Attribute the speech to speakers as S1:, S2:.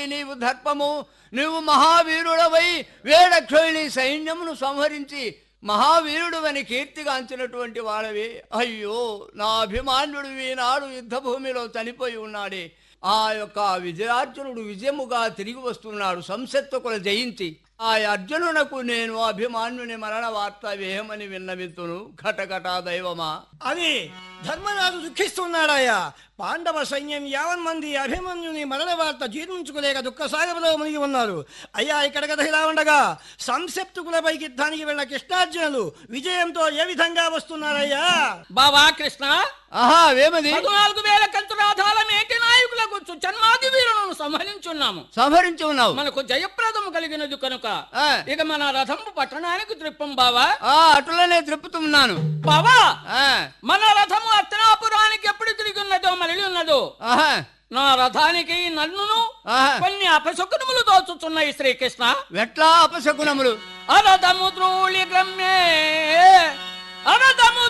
S1: నీవు దర్పము నువ్వు మహావీరుడవై వేడక్షోళి సైన్యమును సంహరించి మహావీరుడువని కీర్తిగాంచినటువంటి వాడవి అయ్యో నా అభిమాన్యుడు ఈనాడు యుద్ధభూమిలో చనిపోయి ఉన్నాడే ఆ యొక్క విజయార్జునుడు విజయముగా తిరిగి వస్తున్నాడు సంసత్తుకుల జయించి ఆ అర్జునునకు నేను అభిమాన్యుని మరణ వార్త వేయమని విన్నవిత్తును ఘటఘట దైవమా
S2: అది ధర్మరాజు దుఃఖిస్తున్నాడయ్యా పాండవ సైన్యం యావన్ మంది అభిమన్యుని మరణ వార్త జీర్ణించుకోలేక దుఃఖ సాగరలో మునిగి ఉన్నారు అయ్యా ఇక్కడ కథ ఇలా ఉండగా సంసప్తుకులపై యుద్ధానికి వెళ్ళిన కృష్ణార్జునులు విజయంతో ఏ విధంగా వస్తున్నారయ్యా
S3: బావా కృష్ణ
S1: ఆహా వేమది
S3: పద్నాలుగు వేల కంచురాధాల మేటి నాయకులకు జన్మాది వీరులను సంహరించున్నాము
S1: సంహరించి ఉన్నావు
S3: మనకు జయప్రదము కలిగినది కనుక
S1: ఆ.
S3: ఇక మన రథము పట్టణానికి త్రిప్పం బావా
S1: ఆ అటులనే త్రిప్పుతున్నాను
S3: బావా
S1: ఆ,
S3: మన రథము అత్తనాపురానికి ఎప్పుడు తిరిగి ఉన్నదో మరలి ఉన్నదో
S1: ఆహా,
S3: నా రథానికి నన్నును
S1: ఆహా.
S3: కొన్ని అపశకునములు దోచుచున్నాయి శ్రీకృష్ణ
S1: వెట్లా అపశకునములు
S3: అరథము ద్రోళి గ్రమ్యే